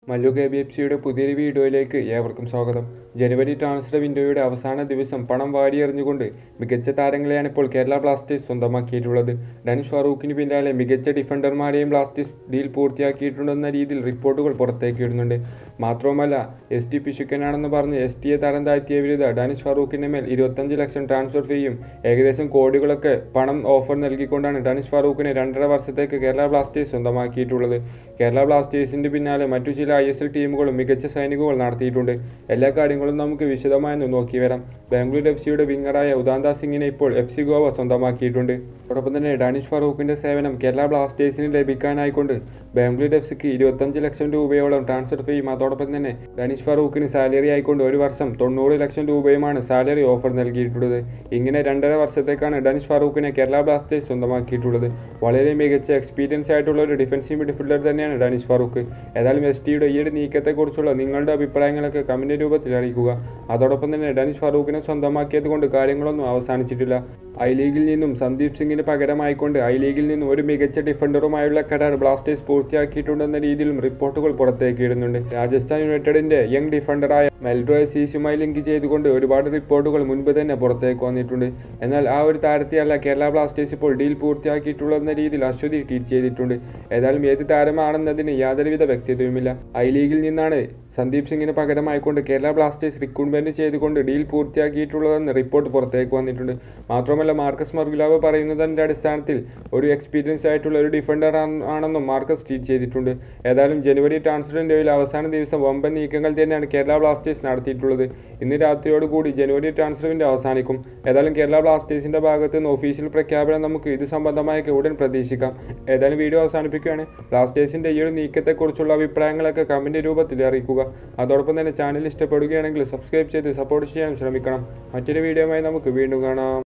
Mallu K B F സിയുടെ പുതിയൊരു വീഡിയോയിലേക്ക് ഏവർക്കും സ്വാഗതം ജനുവരി ട്രാൻസ്ഫർ വിൻഡോയുടെ അവസാന ദിവസം പണം വാരിയെറിഞ്ഞുകൊണ്ട് മികച്ച താരങ്ങളെയാണ് ഇപ്പോൾ കേരള ബ്ലാസ്റ്റേഴ്സ് സ്വന്തമാക്കിയിട്ടുള്ളത് ഡനിഷ് ഫാറൂഖിന് പിന്നാലെ മികച്ച ഡിഫൻഡർമാരെയും ബ്ലാസ്റ്റേഴ്സ് ഡീൽ പൂർത്തിയാക്കിയിട്ടുണ്ടെന്ന രീതിയിൽ റിപ്പോർട്ടുകൾ പുറത്തേക്ക് ഇടുന്നുണ്ട് മാത്രവുമല്ല എസ് ടി പിശുക്കനാണെന്ന് പറഞ്ഞ് എസ് ടിയെ തരം താഴ്ത്തിയ വിരുദ്ധ ഡാനിഷ് ഫാറൂഖിന്റെ മേൽ ഇരുപത്തഞ്ച് ലക്ഷം ട്രാൻസ്ഫർ ഫീയും ഏകദേശം കോടികളൊക്കെ പണം ഓഫർ നൽകിക്കൊണ്ടാണ് ഡാനിഷ് ഫാറൂഖിനെ രണ്ടര വർഷത്തേക്ക് കേരള ബ്ലാസ്റ്റേഴ്സ് സ്വന്തമാക്കിയിട്ടുള്ളത് കേരള ബ്ലാസ്റ്റേഴ്സിന്റെ പിന്നാലെ മറ്റു ചില ഐ എസ് എൽ ടീമുകളും മികച്ച സൈനികങ്ങൾ നടത്തിയിട്ടുണ്ട് എല്ലാ കാര്യങ്ങളും നമുക്ക് വിശദമായി നോക്കി വരാം ബാംഗ്ലൂർ എഫ് സിയുടെ വിങ്ങറായ ഉദാന്ത സിംഗിനെ ഇപ്പോൾ എഫ് സി ഗോവ സ്വന്തമാക്കിയിട്ടുണ്ട് അതോടൊപ്പം തന്നെ ഡാനിഷ് ഫറൂഖിന്റെ സേവനം കേരള ബ്ലാസ്റ്റേഴ്സിന് ലഭിക്കാനായിക്കൊണ്ട് ബാംഗ്ലൂർ എഫ് സിക്ക് ഇരുപത്തഞ്ച് ലക്ഷം രൂപയോളം ട്രാൻസ്ഫർ ഫീയും അതോടൊപ്പം തന്നെ ഡാനിഷ് ഫറൂഖിന് സാലറി ആയിക്കൊണ്ട് ഒരു വർഷം തൊണ്ണൂറ് ലക്ഷം രൂപയുമാണ് സാലറി ഓഫർ നൽകിയിട്ടുള്ളത് ഇങ്ങനെ രണ്ടര വർഷത്തേക്കാണ് ഡാനിഷ് ഫറൂഖിനെ കേരള ബ്ലാസ്റ്റേഴ്സ് സ്വന്തമാക്കിയിട്ടുള്ളത് വളരെ മികച്ച എക്സ്പീരിയൻസ് ആയിട്ടുള്ള ഒരു ഡിഫൻസീവ് മിഡ്ഫീൽഡർ തന്നെയാണ് ഡാനിഷ് ഫറൂഖ് ഏതായാലും എസ് ടിയുടെ ഈ ഒരു നീക്കത്തെക്കുറിച്ചുള്ള നിങ്ങളുടെ അഭിപ്രായങ്ങളൊക്കെ കമന്റ് രൂപത്തിൽ അറിയിക്കുക അതോടൊപ്പം തന്നെ ഡാനിഷ് ഫറൂഖിനെ സ്വന്തമാക്കിയത് കൊണ്ട് കാര്യങ്ങളൊന്നും അവസാനിച്ചിട്ടില്ല ഐ ലീഗിൽ നിന്നും സന്ദീപ് സിംഗിന് പകരമായിക്കൊണ്ട് ഐ ലീഗിൽ നിന്നും ഒരു മികച്ച ഡിഫൻഡറുമായുള്ള കരാർ ബ്ലാസ്റ്റേഴ്സ് പൂർത്തിയാക്കിയിട്ടുണ്ടെന്ന രീതിയിലും റിപ്പോർട്ടുകൾ പുറത്തേക്ക് ഇടുന്നുണ്ട് രാജസ്ഥാൻ യുണൈറ്റഡിന്റെ യങ് ഡിഫൻഡറായ മെൽഡ്രോയെ സീസുമായി ലിങ്ക് ചെയ്തുകൊണ്ട് ഒരുപാട് റിപ്പോർട്ടുകൾ മുൻപ് തന്നെ പുറത്തേക്ക് വന്നിട്ടുണ്ട് എന്നാൽ ആ ഒരു താരത്തെയല്ല കേരള ബ്ലാസ്റ്റേഴ്സ് ഇപ്പോൾ ഡീൽ പൂർത്തിയാക്കിയിട്ടുള്ളതെന്ന രീതിയിൽ അശ്വതി ട്വീറ്റ് ചെയ്തിട്ടുണ്ട് ഏതായാലും ഏത് താരമാണെന്നതിന് യാതൊരുവിധ വ്യക്തിത്വവുമില്ല ഐ ലീഗിൽ നിന്നാണ് സന്ദീപ് സിംഗിന് പകരമായിക്കൊണ്ട് കേരള ബ്ലാസ്റ്റേഴ്സ് റിക്രൂട്ട്മെന്റ് ചെയ്തുകൊണ്ട് ഡീൽ പൂർത്തിയാക്കിയിട്ടുള്ളതെന്ന് റിപ്പോർട്ട് പുറത്തേക്ക് വന്നിട്ടുണ്ട് മാത്രമല്ല മാർക്കസ് മർഗുലാവ് പറയുന്നതിന്റെ അടിസ്ഥാനത്തിൽ ഒരു എക്സ്പീരിയൻസ് ആയിട്ടുള്ള ഒരു ഡിഫൻഡർ ആണെന്നും മാർക്കസ് ട്വീറ്റ് ചെയ്തിട്ടുണ്ട് ഏതായാലും ജനുവരി ട്രാൻസ്ഫർ വിൻഡോയിൽ അവസാന ദിവസം വമ്പൻ നീക്കങ്ങൾ തന്നെയാണ് കേരള ബ്ലാസ്റ്റേഴ്സ് നടത്തിയിട്ടുള്ളത് ഇന്ന് രാത്രിയോടുകൂടി ജനുവരി ട്രാൻസ്ഫർ വിൻഡോ അവസാനിക്കും ഏതായാലും കേരള ബ്ലാസ്റ്റേഴ്സിന്റെ ഭാഗത്ത് നിന്ന് ഒഫീഷ്യൽ പ്രഖ്യാപനം നമുക്ക് ഇത് സംബന്ധമായൊക്കെ ഉടൻ പ്രതീക്ഷിക്കാം ഏതായാലും വീഡിയോ അവസാനിപ്പിക്കുകയാണ് ബ്ലാസ്റ്റേഴ്സിന്റെ ഈ ഒരു നീക്കത്തെക്കുറിച്ചുള്ള അഭിപ്രായങ്ങളൊക്കെ കമന്റ് രൂപത്തിൽ അറിയിക്കുക അതോടൊപ്പം തന്നെ ചാനൽ ഇഷ്ടപ്പെടുകയാണെങ്കിൽ സബ്സ്ക്രൈബ് ചെയ്ത് സപ്പോർട്ട് ചെയ്യാൻ ശ്രമിക്കണം മറ്റൊരു വീഡിയോയുമായി നമുക്ക് വീണ്ടും കാണാം